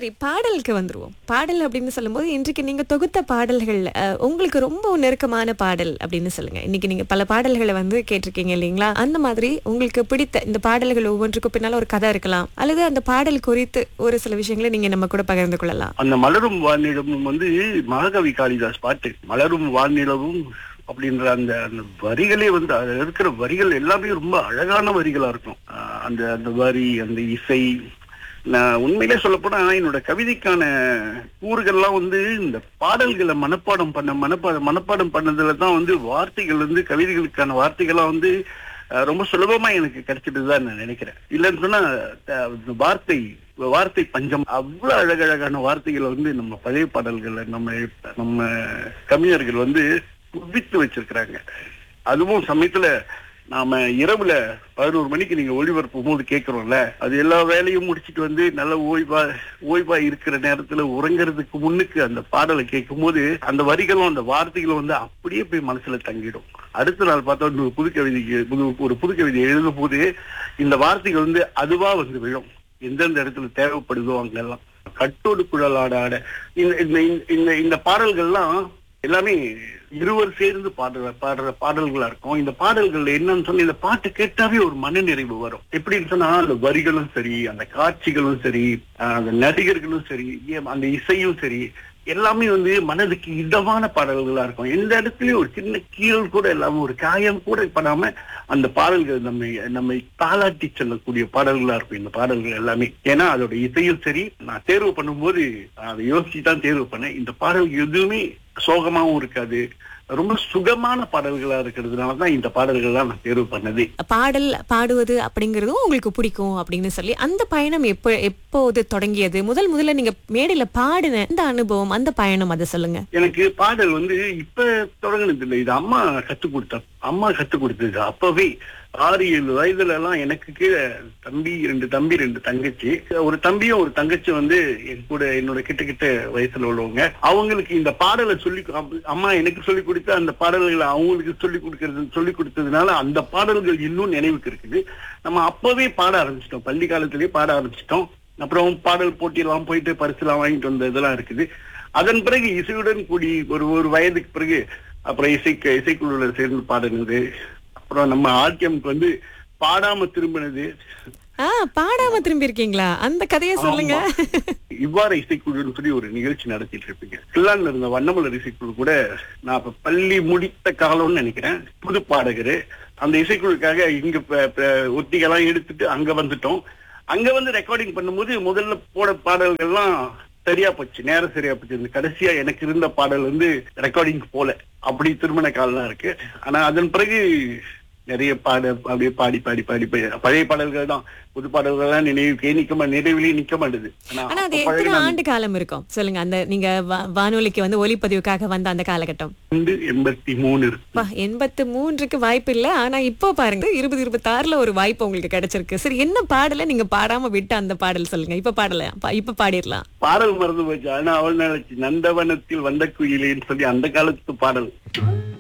சரி பாடலுக்கு வந்துருவோம் பாடல் அப்படின்னு சொல்லும்போது இன்றைக்கு நீங்க தொகுத்த பாடல்கள் அஹ், உங்களுக்கு ரொம்ப நெருக்கமான பாடல் அப்படின்னு சொல்லுங்க இன்னைக்கு நீங்க பல பாடல்களை வந்து கேட்டிருக்கீங்க இல்லைங்களா அந்த மாதிரி உங்களுக்கு பிடித்த இந்த பாடல்கள் ஒவ்வொன்றுக்கும் பின்னால ஒரு கதை இருக்கலாம் அல்லது அந்த பாடல் குறித்து ஒரு சில விஷயங்களை நீங்க நம்ம கூட பகிர்ந்து கொள்ளலாம் அந்த மலரும் வானிலமும் வந்து மகாகவி காளிதாஸ் பாட்டு மலரும் வானிலவும் அப்படின்ற அந்த அந்த வரிகளே வந்து அதுல இருக்கிற வரிகள் எல்லாமே ரொம்ப அழகான வரிகளா இருக்கும் ஆஹ் அந்த அந்த வரி அந்த இசை நான் உண்மையிலே சொல்லப்போனா என்னோட கவிதைக்கான கூறுகள்லாம் வந்து இந்த பாடல்களை மனப்பாடம் பண்ண மனப்பாடம் மனப்பாடம் பண்ணதுல தான் வந்து வார்த்தைகள் வந்து கவிதைகளுக்கான வார்த்தைகளா வந்து அஹ், ரொம்ப சுலபமா எனக்கு கிடைச்சிட்டுதான் நான் நினைக்கிறேன் இல்லைன்னு சொன்னா அஹ், இந்த வார்த்தை வார்த்தை பஞ்சம் அவ்வளவு அழகழகான வார்த்தைகளை வந்து நம்ம பழைய பாடல்களை நம்ம நம்ம கவிஞர்கள் வந்து குவித்து வச்சிருக்கிறாங்க அதுவும் சமயத்துல நாம இரவுல பதினோரு மணிக்கு நீங்க ஒளிபரப்பும் போது கேட்கிறோம்ல அது எல்லா வேலையும் முடிச்சிட்டு வந்து நல்ல ஓய்வா ஓய்வா இருக்கிற நேரத்துல உறங்குறதுக்கு முன்னுக்கு அந்த பாடலை கேட்கும் போது அந்த வரிகளும் அந்த வார்த்தைகளும் வந்து அப்படியே போய் மனசுல தங்கிடும் அடுத்த நாள் பார்த்தா ஒரு புது கவிதைக்கு புது ஒரு புது கவிதை எழுதும் போது இந்த வார்த்தைகள் வந்து அதுவா வந்து விழும் எந்தெந்த இடத்துல தேவைப்படுதோ அங்கெல்லாம் கட்டோடு குழல் ஆட ஆட இந்த இந்த இந்த இந்த பாடல்கள்லாம் எல்லாமே இருவர் சேர்ந்து பாடுற பாடுற பாடல்களா இருக்கும் இந்த பாடல்கள் என்னன்னு சொன்னா இந்த பாட்டு கேட்டாவே ஒரு மன நிறைவு வரும் எப்படின்னு சொன்னா அந்த வரிகளும் சரி அந்த காட்சிகளும் சரி அஹ் அந்த நடிகர்களும் சரி ஏன் அந்த இசையும் சரி எல்லாமே வந்து மனதுக்கு இதமான பாடல்களா இருக்கும் எந்த இடத்துலயும் ஒரு சின்ன கீழ் கூட இல்லாம ஒரு காயம் கூட படாம அந்த பாடல்கள் நம்மை நம்மை தாளாட்டி செல்லக்கூடிய பாடல்களா இருக்கும் இந்த பாடல்கள் எல்லாமே ஏன்னா அதோட இசையும் சரி நான் தேர்வு பண்ணும்போது அதை யோசிச்சு தான் தேர்வு பண்ணேன் இந்த பாடல்கள் எதுவுமே சோகமாவும் இருக்காது ரொம்ப சுகமான பாடல்களா இருக்கிறதுனால தான் இந்த பாடல்கள்லாம் நான் தேர்வு பண்ணது பாடல் பாடுவது அப்படிங்கறதும் உங்களுக்கு பிடிக்கும் அப்படின்னு சொல்லி அந்த பயணம் எப்போ எப்போது தொடங்கியது முதல் முதல்ல நீங்க மேடையில பாடின அந்த அனுபவம் அந்த பயணம் அதை சொல்லுங்க எனக்கு பாடல் வந்து இப்ப தொடங்கினது இல்லை இது அம்மா கத்து கொடுத்த அம்மா கத்து கொடுத்தது அப்பவே ஆறு ஏழு வயதுல எல்லாம் எனக்கு கீழே தம்பி ரெண்டு தம்பி ரெண்டு தங்கச்சி ஒரு தம்பியும் ஒரு தங்கச்சி வந்து என் கூட என்னோட கிட்ட கிட்ட வயசுல உள்ளவங்க அவங்களுக்கு இந்த பாடலை சொல்லி அம்மா எனக்கு சொல்லி கொடுத்த அந்த பாடல்களை அவங்களுக்கு சொல்லி கொடுக்கறது சொல்லி கொடுத்ததுனால அந்த பாடல்கள் இன்னும் நினைவுக்கு இருக்குது நம்ம அப்பவே பாட ஆரம்பிச்சிட்டோம் பள்ளி காலத்திலேயே பாட ஆரம்பிச்சிட்டோம் அப்புறம் பாடல் போட்டியெல்லாம் போயிட்டு பரிசுலாம் வாங்கிட்டு வந்த இதெல்லாம் இருக்குது அதன் பிறகு இசையுடன் கூடி ஒரு ஒரு வயதுக்கு பிறகு அப்புறம் இசைக்கு இசைக்குழுல சேர்ந்து பாடினது அப்புறம் நம்ம ஆர்டிஎம்க்கு வந்து பாடாம திரும்பினது ஆ பாடாம திரும்பி இருக்கீங்களா அந்த கதையை சொல்லுங்க இவ்வாறு இசைக்குழுன்னு சொல்லி ஒரு நிகழ்ச்சி நடத்திட்டு இருப்பீங்க கில்லான்ல இருந்த வண்ணமலர் இசைக்குழு கூட நான் இப்ப பள்ளி முடித்த காலம்னு நினைக்கிறேன் புது பாடகர் அந்த இசைக்குழுக்காக இங்க ப- ப- ஒத்திகெல்லாம் எடுத்துட்டு அங்க வந்துட்டோம் அங்க வந்து ரெக்கார்டிங் பண்ணும்போது முதல்ல போட பாடல்கள்லாம் சரியா போச்சு நேரம் சரியா போச்சு இந்த கடைசியா எனக்கு இருந்த பாடல் வந்து ரெக்கார்டிங் போல அப்படி திருமண காலம் இருக்கு ஆனா அதன் பிறகு நிறைய பாட அப்படியே பாடி பாடி பாடி பாடி பழைய பாடல்கள் தான் புது பாடல்கள் தான் நினைவுக்கே நிக்க மா நினைவிலேயே நிக்க மாட்டுது ஆனா ஆனா அது அப்ப எத்தனை பழகின ஆண்டு காலம் இருக்கும் சொல்லுங்க அந்த நீங்க வா- வானொலிக்கு வந்து ஒலிப்பதிவுக்காக வந்த அந்த காலகட்டம் வந்து எண்பத்தி மூணு இருக்கு அப்பா, எண்பத்து மூன்றுக்கு வாய்ப்பு இல்ல ஆனா இப்போ பாருங்க இருபது இருபத்தி ஆறுல ஒரு வாய்ப்பு உங்களுக்கு கிடைச்சிருக்கு சரி என்ன பாடல நீங்க பாடாம விட்ட அந்த பாடல் சொல்லுங்க இப்ப பாடல பா- இப்ப பாடிடலாம் பாடல் மறந்து போச்சு ஆனா அவள் நினைச்சு நந்தவனத்தில் வந்த குயிலேன்னு சொல்லி அந்த காலத்து பாடல்